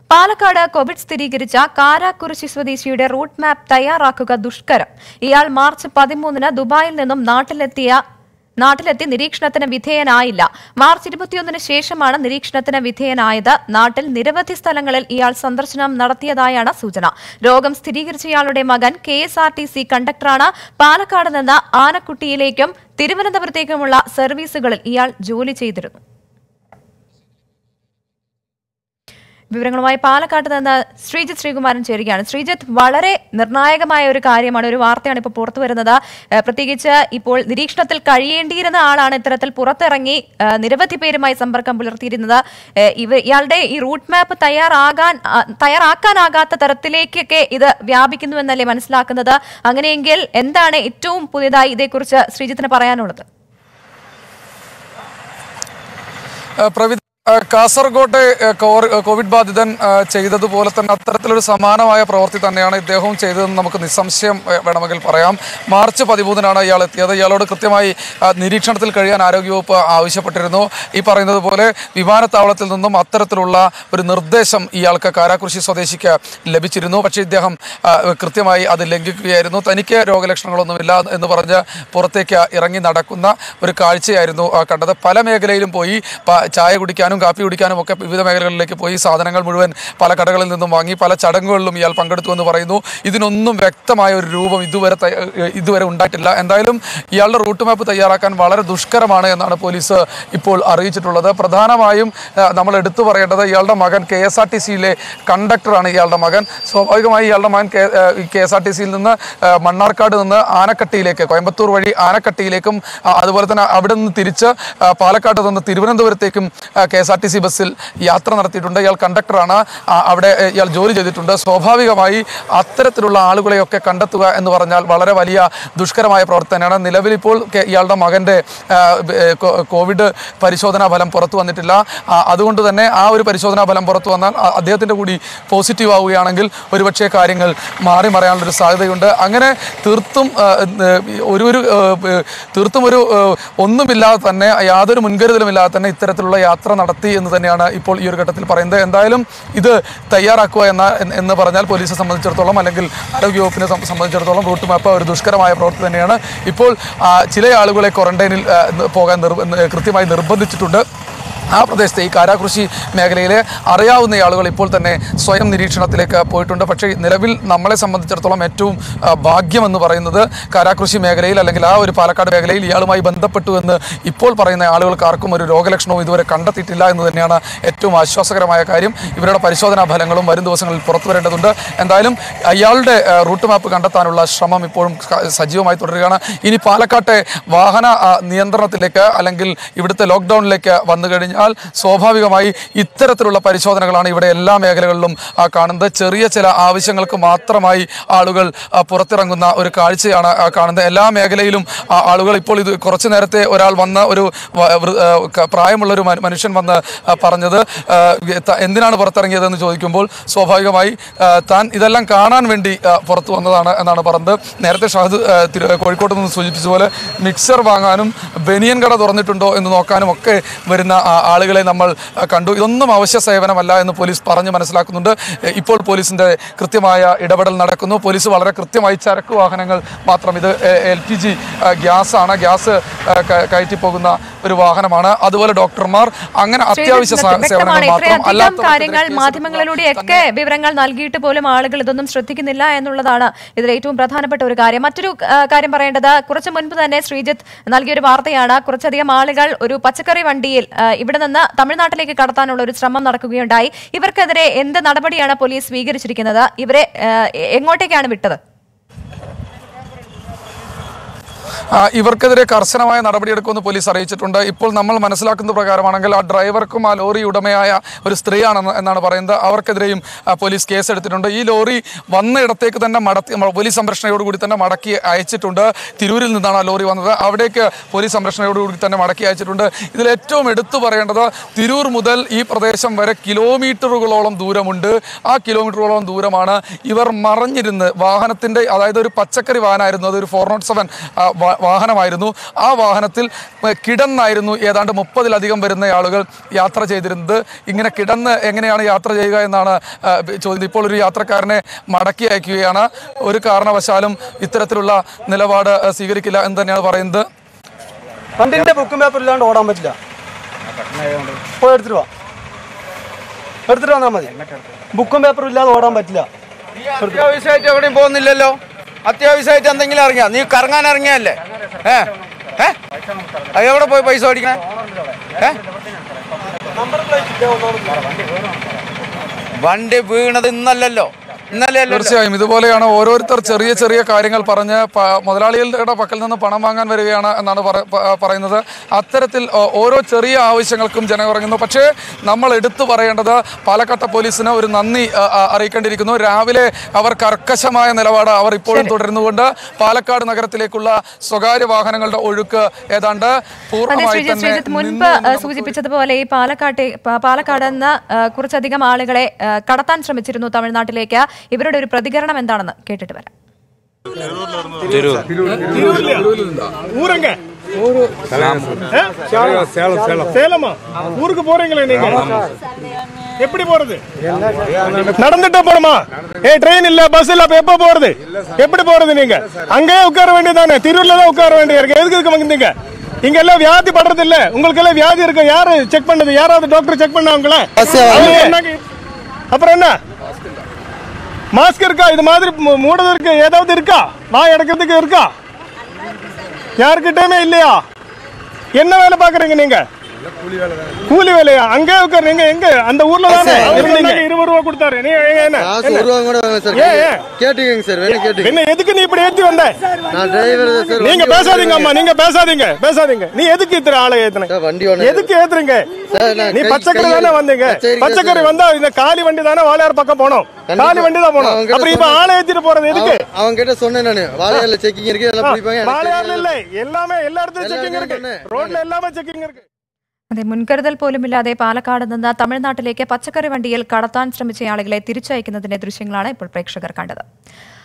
Palakkad Covid സ്ഥിരീകരിച്ച കാരാക്കുറിശി സ്വദേശിയുടെ route map തയ്യാറാക്കുക ദുഷ്കരം ഇയാൾ മാർച്ച് പതിമൂന്നിന് ദുബായിൽ നിന്നും നാട്ടിലെത്തിയ നാട്ടിലെത്തി നിരീക്ഷണത്തിന് വിധേയനായില്ല മാർച്ച് ഇരുപത്തിയൊന്നിന് ശേഷമാണ് നിരീക്ഷണത്തിന് വിധേയനായത് നാട്ടിൽ നിരവധി സ്ഥലങ്ങളിൽ ഇയാൾ സന്ദർശനം നടത്തിയതായാണ് സൂചന രോഗം സ്ഥിരീകരിച്ചയാളുടെ മകൻ K S R T C കണ്ടക്ടറാണ് പാലക്കാട് നിന്ന് ആനക്കുട്ടിയിലേക്കും തിരുവനന്തപുരത്തേക്കുമുള്ള സർവീസുകളിൽ ഇയാൾ ജോലി ചെയ്തിരുന്നു വിവരങ്ങളുമായി പാലക്കാട്ട് നിന്ന് ശ്രീജിത്ത് ശ്രീകുമാരൻ ചേരുകയാണ് ശ്രീജിത്ത് വളരെ നിർണായകമായ ഒരു കാര്യമാണ് ഒരു വാർത്തയാണ് ഇപ്പോൾ പുറത്തു വരുന്നത് ഏഹ് പ്രത്യേകിച്ച് ഇപ്പോൾ നിരീക്ഷണത്തിൽ കഴിയേണ്ടിയിരുന്ന ആളാണ് ഇത്തരത്തിൽ പുറത്തിറങ്ങി ഏഹ് നിരവധി പേരുമായി സമ്പർക്കം പുലർത്തിയിരുന്നത് ഏഹ് ഇവ ഇയാളുടെ ഈ റൂട്ട് മാപ്പ് തയ്യാറാകാൻ ആ, തയ്യാറാക്കാനാകാത്ത തരത്തിലേക്കൊക്കെ ഇത് വ്യാപിക്കുന്നുവെന്നല്ലേ മനസ്സിലാക്കുന്നത് അങ്ങനെയെങ്കിൽ എന്താണ് ഏറ്റവും പുതിയതായി ഇതേക്കുറിച്ച് ശ്രീജിത്തിന് പറയാനുള്ളത് ഏഹ് പ്രവിധ ഏഹ് കാസർഗോട്ടെ ഏഹ് കോർ- ഏഹ് കോവിഡ് ബാധിതൻ ഏഹ് ചെയ്തതുപോലെ തന്നെ അത്തരത്തിലൊരു സമാനമായ പ്രവൃത്തി തന്നെയാണ് ഇദ്ദേഹവും ചെയ്തതെന്ന് നമുക്ക് നിസ്സംശയം ഏഹ് വേണമെങ്കിൽ പറയാം മാർച്ച് പതിമൂന്നിനാണ് ഇയാൾ എത്തിയത് ഇയാളോട് കൃത്യമായി ആ, നിരീക്ഷണത്തിൽ കഴിയാൻ ആരോഗ്യവകുപ്പ് ആവശ്യപ്പെട്ടിരുന്നു ഈ പറയുന്നത് പോലെ വിമാനത്താവളത്തിൽ നിന്നും അത്തരത്തിലുള്ള ഒരു നിർദ്ദേശം ഇയാൾക്ക് കാരാകുറിശി സ്വദേശിക്ക് ലഭിച്ചിരുന്നു പക്ഷേ ഇദ്ദേഹം ആ, കൃത്യമായി അത് ലംഘിക്കുകയായിരുന്നു തനിക്ക് രോഗലക്ഷണങ്ങളൊന്നുമില്ല എന്ന് പറഞ്ഞ് പുറത്തേക്ക് ഇറങ്ങി നടക്കുന്ന ഒരു കാഴ്ചയായിരുന്നു ആ, കണ്ടത് പല മേഖലയിലും പോയി പ- ചായ കുടിക്കാനും കാപ്പി കുടിക്കാനും ഒക്കെ വിവിധ മേഖലകളിലേക്ക് പോയി സാധനങ്ങൾ മുഴുവൻ പല കടകളിൽ നിന്നും വാങ്ങി പല ചടങ്ങുകളിലും ഇയാൾ പങ്കെടുത്തു എന്ന് പറയുന്നു ഇതിനൊന്നും വ്യക്തമായ ഒരു രൂപം ഇതുവരെ തയ്യ- ഇതുവരെ ഉണ്ടായിട്ടില്ല എന്തായാലും ഇയാളുടെ റൂട്ട് മാപ്പ് തയ്യാറാക്കാൻ വളരെ ദുഷ്കരമാണ് എന്നാണ് പോലീസ് ഇപ്പോൾ അറിയിച്ചിട്ടുള്ളത് പ്രധാനമായും ആ, നമ്മൾ എടുത്തു പറയേണ്ടത് ഇയാളുടെ മകൻ കെ എസ് ആർ ടി സിയിലെ കണ്ടക്ടറാണ് ഇയാളുടെ മകൻ സ്വാഭാവികമായി ഇയാളുടെ മകൻ കെ എസ് ആർ ടി സിയിൽ നിന്ന് ആ, മണ്ണാർക്കാട് നിന്ന് ആനക്കട്ടിയിലേക്ക് കോയമ്പത്തൂർ വഴി ആനക്കട്ടിയിലേക്കും ആ, അതുപോലെ തന്നെ അവിടെ നിന്ന് തിരിച്ച് ആ, പാലക്കാട് നിന്ന് തിരുവനന്തപുരത്തേക്കും K S R T C ബസ്സിൽ യാത്ര നടത്തിയിട്ടുണ്ട് ഇയാൾ കണ്ടക്ടറാണ് ആ, അവിടെ ഏ, ഇയാൾ ജോലി ചെയ്തിട്ടുണ്ട് സ്വാഭാവികമായി അത്തരത്തിലുള്ള ആളുകളെയൊക്കെ കണ്ടെത്തുക എന്ന് പറഞ്ഞാൽ വളരെ വലിയ ദുഷ്കരമായ പ്രവർത്തനമാണ് നിലവിൽ ഇപ്പോൾ കെ- ഇയാളുടെ മകൻ്റെ ആ, ഏ, കോ- കോവിഡ് പരിശോധനാ ഫലം പുറത്തു വന്നിട്ടില്ല ആ, അതുകൊണ്ട് തന്നെ ആ ഒരു പരിശോധനാ ഫലം പുറത്തു വന്നാൽ ആ, അദ്ദേഹത്തിൻ്റെ കൂടി പോസിറ്റീവ് ആവുകയാണെങ്കിൽ ഒരുപക്ഷെ കാര്യങ്ങൾ മാറി മറയാനുള്ളൊരു സാധ്യതയുണ്ട് അങ്ങനെ തീർത്തും ആ, ഏ, ഒരു ഒരു ഏ, ഏ, തീർത്തും ഒരു ഏ, ഒന്നുമില്ലാതെ തന്നെ യാതൊരു മുൻകരുതലുമില്ലാതെ തന്നെ ഇത്തരത്തിലുള്ള യാത്ര നടത്തി എന്ന് തന്നെയാണ് ഇപ്പോൾ ഈ ഒരു ഘട്ടത്തിൽ പറയുന്നത് എന്തായാലും ഇത് തയ്യാറാക്കുക എന്ന എന്ന് എന്ന് പറഞ്ഞാൽ പോലീസിനെ സംബന്ധിച്ചിടത്തോളം അല്ലെങ്കിൽ ആരോഗ്യവകുപ്പിനെ സം- സംബന്ധിച്ചിടത്തോളം റൂട്ട് മാപ്പ് ഒരു ദുഷ്കരമായ പ്രവൃത്തി തന്നെയാണ് ഇപ്പോൾ ആ, ചില ആളുകളെ ക്വാറന്റൈനിൽ ആ, പോകാൻ നിർബ- കൃത്യമായി നിർബന്ധിച്ചിട്ടുണ്ട് ആ പ്രദേശത്തെ ഈ കാരാകൃഷി മേഖലയിലെ അറിയാവുന്ന ആളുകൾ ഇപ്പോൾ തന്നെ സ്വയം നിരീക്ഷണത്തിലേക്ക് പോയിട്ടുണ്ട് പക്ഷേ നിലവിൽ നമ്മളെ സംബന്ധിച്ചിടത്തോളം ഏറ്റവും ആ, ഭാഗ്യമെന്ന് പറയുന്നത് കാരാകൃഷി മേഖലയിൽ അല്ലെങ്കിൽ ആ ഒരു പാലക്കാട് മേഖലയിൽ ഇയാളുമായി ബന്ധപ്പെട്ടു എന്ന് ഇപ്പോൾ പറയുന്ന ആളുകൾക്ക് ആർക്കും ഒരു രോഗലക്ഷണവും ഇതുവരെ കണ്ടെത്തിയിട്ടില്ല എന്ന് തന്നെയാണ് ഏറ്റവും ആശ്വാസകരമായ കാര്യം ഇവരുടെ പരിശോധനാ ഫലങ്ങളും വരും ദിവസങ്ങളിൽ പുറത്തു വരേണ്ടതുണ്ട് എന്തായാലും അയാളുടെ ആ, റൂട്ട് മാപ്പ് കണ്ടെത്താനുള്ള ശ്രമം ഇപ്പോഴും ക- സജീവമായി തുടരുകയാണ് ഇനി പാലക്കാട്ടെ വാഹന ആ, നിയന്ത്രണത്തിലേക്ക് അല്ലെങ്കിൽ ഇവിടുത്തെ ലോക്ക്ഡൌണിലേക്ക് വന്നു കഴിഞ്ഞാൽ സ്വാഭാവികമായി ഇത്തരത്തിലുള്ള പരിശോധനകളാണ് ഇവിടെ എല്ലാ മേഖലകളിലും ആ, കാണുന്നത് ചെറിയ ചില ആവശ്യങ്ങൾക്ക് മാത്രമായി ആളുകൾ ആ, പുറത്തിറങ്ങുന്ന ഒരു കാഴ്ചയാണ് ആ, കാണുന്നത് എല്ലാ മേഖലയിലും ആ, ആളുകൾ ഇപ്പോൾ ഇത് കുറച്ചു നേരത്തെ ഒരാൾ വന്ന ഒരു വ- വൃ- ആ, ക- പ്രായമുള്ള ഒരു മനു- മനുഷ്യൻ വന്ന് ആ, പറഞ്ഞത് ആ, ത- എന്തിനാണ് പുറത്തിറങ്ങിയതെന്ന് ചോദിക്കുമ്പോൾ സ്വാഭാവികമായി ആ, താൻ ഇതെല്ലാം കാണാൻ വേണ്ടി ആ, പുറത്തു വന്നതാണ് എന്നാണ് പറഞ്ഞത് നേരത്തെ ഷാദ് ആ, തിരു- കോഴിക്കോട്ട് നിന്ന് സൂചിപ്പിച്ച പോലെ മിക്സർ വാങ്ങാനും ബനിയൻ കട തുറന്നിട്ടുണ്ടോ എന്ന് നോക്കാനും ഒക്കെ വരുന്ന ആ, ആളുകളെ നമ്മൾ ആ, കണ്ടു ഇതൊന്നും അവശ്യ സേവനമല്ല എന്ന് പോലീസ് പറഞ്ഞ് മനസ്സിലാക്കുന്നുണ്ട് എ, ഇപ്പോൾ പോലീസിന്റെ കൃത്യമായ ഇടപെടൽ നടക്കുന്നു പോലീസ് വളരെ കൃത്യമായി ചരക്ക് വാഹനങ്ങൾ മാത്രം ഇത് എൽ പി ജി ഗ്യാസ് ആണ് ഗ്യാസ് ആ, ക- കയറ്റി പോകുന്ന ഒരു വാഹനമാണ് അതുപോലെ ഡോക്ടർമാർ അങ്ങനെ അത്യാവശ്യ സ- വ്യക്തമാണ് സേവനങ്ങൾ മാത്രം ഇത്രയധികം അല്ലാത്തവർക്കെതിരെ കാര്യങ്ങൾ കേസെടുക്കുക മാധ്യമങ്ങളിലൂടെയൊക്കെ വിവരങ്ങൾ നൽകിയിട്ട് പോലും ആളുകൾ ഇതൊന്നും ശ്രദ്ധിക്കുന്നില്ല എന്നുള്ളതാണ് ഇതിൽ ഏറ്റവും പ്രധാനപ്പെട്ട ഒരു കാര്യം മറ്റൊരു ആ, കാര്യം പറയേണ്ടത് കുറച്ച് മുൻപ് തന്നെ ശ്രീജിത്ത് നൽകിയൊരു വാർത്തയാണ് കുറച്ചധികം ആളുകൾ ഒരു പച്ചക്കറി വണ്ടിയിൽ ആ, ഇവിടെ നിന്ന് തമിഴ്നാട്ടിലേക്ക് കടത്താനുള്ള ഒരു ശ്രമം നടക്കുകയുണ്ടായി ഇവർക്കെതിരെ എന്ത് നടപടിയാണ് പോലീസ് സ്വീകരിച്ചിരിക്കുന്നത് ഇവരെ ആ, എങ്ങോട്ടേക്കാണ് വിട്ടത് ആ, ഇവർക്കെതിരെ കർശനമായ നടപടിയെടുക്കുമെന്ന് പോലീസ് അറിയിച്ചിട്ടുണ്ട് ഇപ്പോൾ നമ്മൾ മനസ്സിലാക്കുന്ന പ്രകാരമാണെങ്കിൽ ആ ഡ്രൈവർക്കും ആ ലോറി ഉടമയായ ഒരു സ്ത്രീയാണെന്ന് എന്നാണ് പറയുന്നത് അവർക്കെതിരെയും ആ, പോലീസ് കേസെടുത്തിട്ടുണ്ട് ഈ ലോറി വന്ന ഇടത്തേക്ക് തന്നെ മടത്തി മ- പോലീസ് സംരക്ഷണയോടുകൂടി തന്നെ മടക്കി അയച്ചിട്ടുണ്ട് തിരൂരിൽ നിന്നാണ് ആ ലോറി വന്നത് അവിടേക്ക് പോലീസ് സംരക്ഷണയോടുകൂടി തന്നെ മടക്കി അയച്ചിട്ടുണ്ട് ഇതിൽ ഏറ്റവും എടുത്തു പറയേണ്ടത് തിരൂർ മുതൽ ഈ പ്രദേശം വരെ കിലോമീറ്ററുകളോളം ദൂരമുണ്ട് ആ കിലോമീറ്ററുകളോളം ദൂരമാണ് ഇവർ മറഞ്ഞിരുന്ന് വാഹനത്തിൻ്റെ അതായത് ഒരു പച്ചക്കറി വാഹനമായിരുന്നു അതൊരു ഫോർ നോട്ട് സെവൻ വാഹനമായിരുന്നു ആ വാഹനത്തിൽ ഏഹ്, കിടന്നായിരുന്നു ഏതാണ്ട് മുപ്പതിലധികം വരുന്ന ആളുകൾ യാത്ര ചെയ്തിരുന്നത് ഇങ്ങനെ കിടന്ന് എങ്ങനെയാണ് യാത്ര ചെയ്യുക എന്നാണ് ഏഹ്, ചോദ്യം ഇപ്പോൾ ഒരു യാത്രക്കാരനെ മടക്കി അയക്കുകയാണ് ഒരു കാരണവശാലും ഇത്തരത്തിലുള്ള നിലപാട് ഏഹ്, സ്വീകരിക്കില്ല എന്ന് തന്നെയാണ് പറയുന്നത് വണ്ടിന്റെ ബുക്കും പേപ്പർ ഇല്ലാണ്ട് ഓടാൻ പറ്റില്ല പോയി എടുത്തിട്ട് വാ എടുത്തിട്ട് വന്നാൽ മതി ബുക്കും പേപ്പറും ഇല്ലാതെ ഓടാൻ പറ്റില്ല അത്യാവശ്യമായിട്ട് എവിടെയും പോകുന്നില്ലല്ലോ അത്യാവശ്യമായിട്ട് എന്തെങ്കിലും ഇറങ്ങിയ നീ കറങ്ങാൻ ഇറങ്ങിയല്ലേ ഏ ഏ അത് എവിടെ പോയി പൈസ മേടിക്കണേ ഏ വണ്ടി വീണത് ഇന്നല്ലല്ലോ ഇന്നലെ അല്ലല്ലോ തീർച്ചയായും ഇതുപോലെയാണ് ഓരോരുത്തർ ചെറിയ ചെറിയ കാര്യങ്ങൾ പറഞ്ഞ് പ- മുതലാളികളുടെ പക്കൽ നിന്ന് പണം വാങ്ങാൻ വരികയാണ് എന്നാണ് പറ- പ- പറയുന്നത് അത്തരത്തിൽ ഓ- ഓരോ ചെറിയ ആവശ്യങ്ങൾക്കും ജനം ഇറങ്ങുന്നു പക്ഷേ നമ്മൾ എടുത്തു പറയേണ്ടത് പാലക്കാട്ടെ പോലീസിന് ഒരു നന്ദി ആ, ആ, അറിയിക്കേണ്ടിയിരിക്കുന്നു രാവിലെ അവർ കർക്കശമായ നിലപാട് അവർ ഇപ്പോഴും തുടരുന്നുകൊണ്ട് പാലക്കാട് നഗരത്തിലേക്കുള്ള സ്വകാര്യ വാഹനങ്ങളുടെ ഒഴുക്ക് ഏതാണ്ട് അതെ പൂർണ്ണമായി ശ്രീജിത്ത് തന്നെ ശ്രീജിത്ത് മുൻപ് നിന്നു എന്ന് ഏഹ്, നമുക്ക് സൂചിപ്പിച്ചതുപോലെ ഈ പാലക്കാട്ടെ പ- പാലക്കാട് നിന്ന് ഏഹ്, കുറച്ചധികം ആളുകളെ ഏഹ്, കടത്താൻ ശ്രമിച്ചിരുന്നു തമിഴ്നാട്ടിലേക്ക് ഇവരുടെ ഒരു പ്രതികരണം എന്താണെന്ന് കേട്ടിട്ട് വരാം ஊருங்க ஆ? சேலமா ஊருக்கு போறீங்களே நீங்க எப்படி போறது நடந்துட்டே போணுமா ஏ ட்ரெயின் இல்ல பஸ் இல்ல அப்ப எப்ப போறது எப்படி போறது நீங்க அங்கேயே உட்கார வேண்டியதானே திருூர்ல தான் உட்கார வேண்டிய இருக்கு எதுக்கு இதுக்கு வந்தீங்க இங்க எல்லாம் வியாதி படுறது இல்ல உங்களுக்கு எல்லாம் வியாதி இருக்கு யாரு செக் பண்ணது யாராவது டாக்டர் செக் பண்ண உங்களை அவங்க சொன்னாங்க, அப்புறம் என்ன மாஸ்க் இருக்கா இது மாதிரி மூ- மூடுறதுக்கு ஏதாவது இருக்கா வாய் அடக்கிறதுக்கு இருக்கா யாருக்கிட்டயுமே இல்லையா என்ன வேலை பாக்குறீங்க நீங்க கூலி வேலையா அங்கே உட்காருங்க எங்க அந்த ஊர்ல தானே இருந்தீங்க இருபது ரூபா கொடுத்தாரு நீ எங்க என்ன காசு என்ன? ஒரு ரூபா கூட வாங்க சார் ஏன், ஏன்? கேட்டுக்கங்க சார் வேணும் கேட்டுங்க என்ன எதுக்கு நீ இப்படி ஏத்தி வந்த நான் டிரைவர் தான் சார் நீங்க வண்டி பேசாதீங்க ஓட்டுறேன். அம்மா நீங்க பேசாதீங்க பேசாதீங்க நீ எதுக்கு இத்தனை ஆளை ஏத்துன சார் வண்டி ஓட்டுறேன். எதுக்கு ஏத்துறீங்க சார், நான் நீ கை- பச்சைக்கரை கையில் தானே வந்தீங்க பச்சைக்கரை பச்சைக்கரை சார். வந்தா இந்த காலி வண்டி தானே வாளையார் பக்கம் போனோம் கண்டிப்பா. காலி வண்டி தான் போனோம் நான் அவங்ககிட்ட அப்புறம் இப்ப சொன்னேன். ஆளை ஏத்திட்டு போறது எதுக்கு அவன்- அவங்க கிட்ட சொன்னேன் நானு வாழையார்ல செக்கிங் இருக்கு எல்லாம் பிடிப்பாங்க எனக்கு வாளையார்ல தெரியல. இல்ல எல்லாமே எல்லா இடத்துலயும் எல்லா செக்கிங் இருக்கு இடத்துலயும் சொன்னேன். ரோட்ல எல்லாமே செக்கிங் இருக்கு അതെ മുൻകരുതൽ പോലുമില്ലാതെ പാലക്കാട് നിന്ന് തമിഴ്നാട്ടിലേക്ക് പച്ചക്കറി വണ്ടിയിൽ കടത്താൻ ശ്രമിച്ച ആളുകളെ തിരിച്ചയക്കുന്നതിന്റെ ദൃശ്യങ്ങളാണ് ഇപ്പോൾ പ്രേക്ഷകർ കണ്ടത്